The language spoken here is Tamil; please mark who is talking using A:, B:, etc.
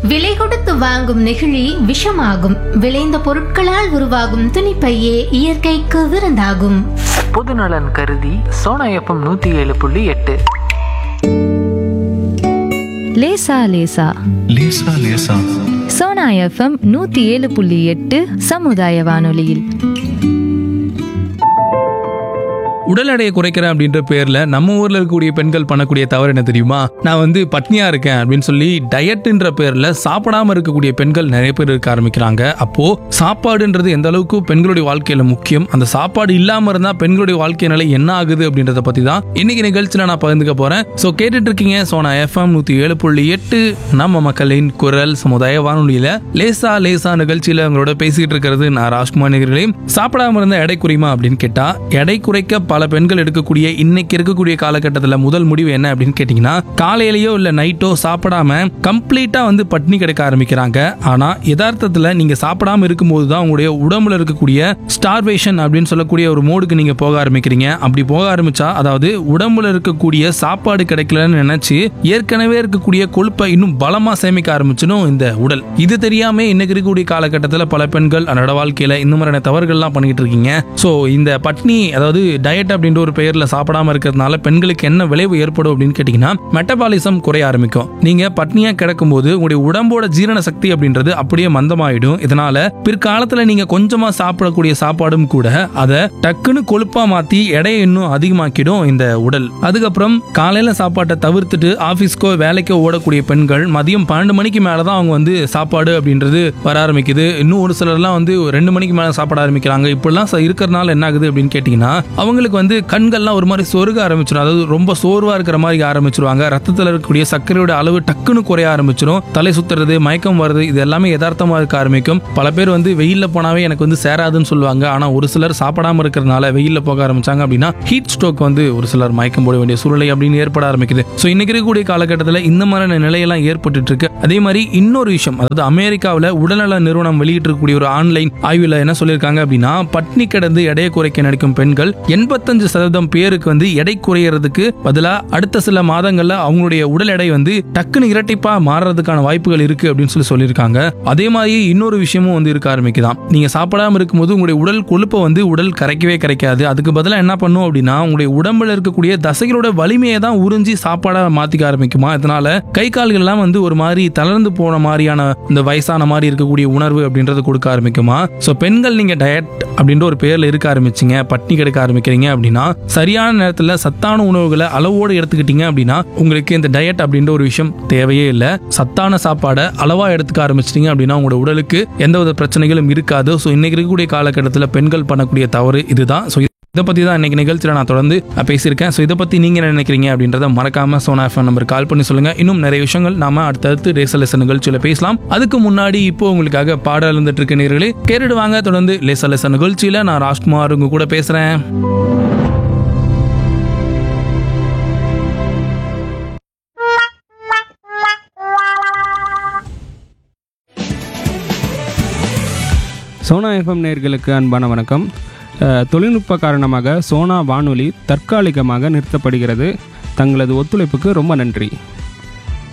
A: விலை கொடுத்து வாங்கும் நெகிழி விஷமாகும் விளைந்த பொருட்களால் உருவாகும் துணிப்பையே இயற்கைக்கு விருந்தாகும்
B: பொதுநலன் கருதி சோனா எஃப்எம் நூற்றி ஏழு புள்ளி எட்டு
C: லேசா லேசா
D: லேசா லேசா
C: சோனா எஃப்எம் நூத்தி ஏழு புள்ளி எட்டு சமுதாய வானொலியில்
E: உடல் எடையை குறைக்கிறேன் அப்படின்ற பேர்ல நம்ம ஊர்ல இருக்கக்கூடிய பெண்கள் பண்ணக்கூடிய தவறு என்ன தெரியுமா நான் வந்து பட்னியா இருக்கேன் அப்படின்னு சொல்லி டயட்ன்ற பேர்ல சாப்பிடாம இருக்கக்கூடிய பெண்கள் நிறைய பேர் இருக்க ஆரம்பிக்கிறாங்க அப்போ சாப்பாடுன்றது எந்த அளவுக்கு பெண்களுடைய வாழ்க்கையில முக்கியம் அந்த சாப்பாடு இல்லாம இருந்தா பெண்களுடைய வாழ்க்கை நிலை என்ன ஆகுது அப்படின்றத பத்தி தான் இன்னைக்கு நிகழ்ச்சியில நான் பகிர்ந்துக்க போறேன் சோ கேட்டுட்டு இருக்கீங்க சோனா எஃப்எம் நூத்தி ஏழு புள்ளி எட்டு நம்ம மக்களின் குரல் சமுதாய வானொலியில லேசா லேசா நிகழ்ச்சியில உங்களோட பேசிக்கிட்டு இருக்கிறது நான் ராஜ்குமார் நிகழ்ச்சியிலே சாப்பிடாம இருந்த எடை குறையுமா அப்படின்னு கேட்டா எடை குறைக்க பல பெண்கள் எடுக்கக்கூடிய இன்னைக்கு இருக்கக்கூடிய காலகட்டத்தில் முதல் முடிவு என்ன அப்படின்னு கேட்டீங்கன்னா காலையிலயோ இல்ல நைட்டோ சாப்பிடாம கம்ப்ளீட்டா வந்து பட்னி கிடைக்க ஆரம்பிக்கிறாங்க ஆனா யதார்த்தத்துல நீங்க சாப்பிடாம இருக்கும்போது தான் உங்களுடைய உடம்புல இருக்கக்கூடிய ஸ்டார்வேஷன் அப்படின்னு சொல்லக்கூடிய ஒரு மோடுக்கு நீங்க போக ஆரம்பிக்கிறீங்க அப்படி போக ஆரம்பிச்சா அதாவது உடம்புல இருக்கக்கூடிய சாப்பாடு கிடைக்கலன்னு நினைச்சு ஏற்கனவே இருக்கக்கூடிய கொழுப்பை இன்னும் பலமா சேமிக்க ஆரம்பிச்சிடும் இந்த உடல் இது தெரியாம இன்னைக்கு இருக்கக்கூடிய காலகட்டத்தில் பல பெண்கள் அன்றாட வாழ்க்கையில இந்த மாதிரியான தவறுகள்லாம் பண்ணிக்கிட்டு இருக்கீங்க ஸோ இந்த பட்னி அதாவது டயட் அப்படின்ற ஒரு பெயர்ல சாப்பிடாம இருக்கிறதுனால பெண்களுக்கு என்ன விளைவு ஏற்படும் அப்படின்னு கேட்டீங்கன்னா மெட்டபாலிசம் குறைய ஆரம்பிக்கும் நீங்க பட்னியா கிடக்கும் போது உங்களுடைய உடம்போட ஜீரண சக்தி அப்படின்றது அப்படியே மந்தமாயிடும் இதனால பிற்காலத்துல நீங்க கொஞ்சமா சாப்பிடக்கூடிய சாப்பாடும் கூட அதை டக்குன்னு கொழுப்பா மாத்தி எடையை இன்னும் அதிகமாக்கிடும் இந்த உடல் அதுக்கப்புறம் காலையில சாப்பாட்டை தவிர்த்துட்டு ஆபீஸ்க்கோ வேலைக்கோ ஓடக்கூடிய பெண்கள் மதியம் பன்னெண்டு மணிக்கு மேலதான் அவங்க வந்து சாப்பாடு அப்படின்றது வர ஆரம்பிக்குது இன்னும் ஒரு சிலர்லாம் வந்து ஒரு ரெண்டு மணிக்கு மேல சாப்பிட ஆரம்பிக்கிறாங்க இப்படிலாம் ச- இருக்கிறதுனால என்ன ஆகுது அப்படின்னு கேட்டீங்கன்னா அவங்களுக்கு வந்து கண்கள்லாம் ஒரு மாதிரி சொருக ஆரம்பிச்சிடும் அதாவது ரொம்ப சோர்வா இருக்கிற மாதிரி ஆரம்பிச்சிருவாங்க ரத்தத்தில் இருக்கக்கூடிய சர்க்கரையோட அளவு டக்குன்னு குறைய ஆரம்பிச்சிடும் தலை சுத்துறது மயக்கம் வருது இது எல்லாமே யதார்த்தமா இருக்க ஆரம்பிக்கும் பல பேர் வந்து வெயில்ல போனாவே எனக்கு வந்து சேராதுன்னு சொல்லுவாங்க ஆனா ஒரு சிலர் சாப்பிடாம இருக்கிறதுனால வெயில்ல போக ஆரம்பிச்சாங்க அப்படின்னா ஹீட் ஸ்ட்ரோக் வந்து ஒரு சிலர் மயக்கம் போட வேண்டிய சூழ்நிலை அப்படின்னு ஏற்பட ஆரம்பிக்குது ஸோ இன்னைக்கு இருக்கக்கூடிய காலகட்டத்தில் இந்த மாதிரியான நிலையெல்லாம் ஏற்பட்டுட்டு இருக்கு அதே மாதிரி இன்னொரு விஷயம் அதாவது அமெரிக்காவில் உடல்நல நிறுவனம் வெளியிட்டிருக்கக்கூடிய ஒரு ஆன்லைன் ஆய்வில் என்ன சொல்லியிருக்காங்க அப்படின்னா பட்னி கிடந்து எடையை குறைக்க நினைக்கும் பெண்கள் எண்பத்தஞ்சு சதவீதம் பேருக்கு வந்து எடை குறையறதுக்கு பதிலாக அடுத்த சில மாதங்கள்ல அவங்களுடைய உடல் எடை வந்து டக்குன்னு இரட்டிப்பா மாறுறதுக்கான வாய்ப்புகள் இருக்கு அப்படின்னு சொல்லி சொல்லியிருக்காங்க அதே மாதிரி இன்னொரு விஷயமும் வந்து இருக்க ஆரம்பிக்குதாம் நீங்க சாப்பிடாம இருக்கும்போது உங்களுடைய உடல் கொழுப்பை வந்து உடல் கரைக்கவே கரைக்காது அதுக்கு பதிலாக என்ன பண்ணும் அப்படின்னா உங்களுடைய உடம்புல இருக்கக்கூடிய தசைகளோட வலிமையை தான் உறிஞ்சி சாப்பாடா மாத்திக்க ஆரம்பிக்குமா இதனால கை கால்கள் எல்லாம் வந்து ஒரு மாதிரி தளர்ந்து போன மாதிரியான இந்த வயசான மாதிரி இருக்கக்கூடிய உணர்வு அப்படின்றது கொடுக்க ஆரம்பிக்குமா ஸோ பெண்கள் நீங்க டயட் அப்படின்ற ஒரு பேர்ல இருக்க ஆரம்பிச்சிங்க பட்னி கிடைக்க ஆரம்பிக்கிறீங்க அப்படின்னா சரியான நேரத்தில் சத்தான உணவுகளை அளவோடு எடுத்துக்கிட்டீங்க அப்படின்னா உங்களுக்கு இந்த டயட் அப்படின்ற ஒரு விஷயம் தேவையே இல்லை சத்தான சாப்பாடை அளவா எடுத்துக்க ஆரம்பிச்சிட்டீங்க அப்படின்னா உங்களோட உடலுக்கு எந்தவித பிரச்சனைகளும் இருக்காது ஸோ இன்னைக்கு இருக்கக்கூடிய காலகட்டத்தில் பெண்கள் பண்ணக்கூடிய தவறு இதுதான் ஸோ இதை பற்றி தான் இன்னைக்கு நிகழ்ச்சியில் நான் தொடர்ந்து அஹ், பேசியிருக்கேன் ஸோ இதை பற்றி நீங்கள் என்ன நினைக்கிறீங்க அப்படின்றத மறக்காம சோனா எஃப்எம் நம்பர் கால் பண்ணி சொல்லுங்க இன்னும் நிறைய விஷயங்கள் நாம அடுத்தடுத்து ரேசல் லெசன் நிகழ்ச்சியில் பேசலாம் அதுக்கு முன்னாடி இப்போ உங்களுக்காக பாடல் இருந்துட்டு இருக்க நேர்களே கேட்டுட்டு வாங்க தொடர்ந்து லேசல் லெசன் நிகழ்ச்சியில் நான் ராஜ்குமார் உங்க கூட பேசுகிறேன்
F: சோனா எஃப்எம் நேயர்களுக்கு அன்பான வணக்கம் அஹ், தொழில்நுட்ப காரணமாக சோனா வானொலி தற்காலிகமாக நிறுத்தப்படுகிறது தங்களது ஒத்துழைப்புக்கு ரொம்ப நன்றி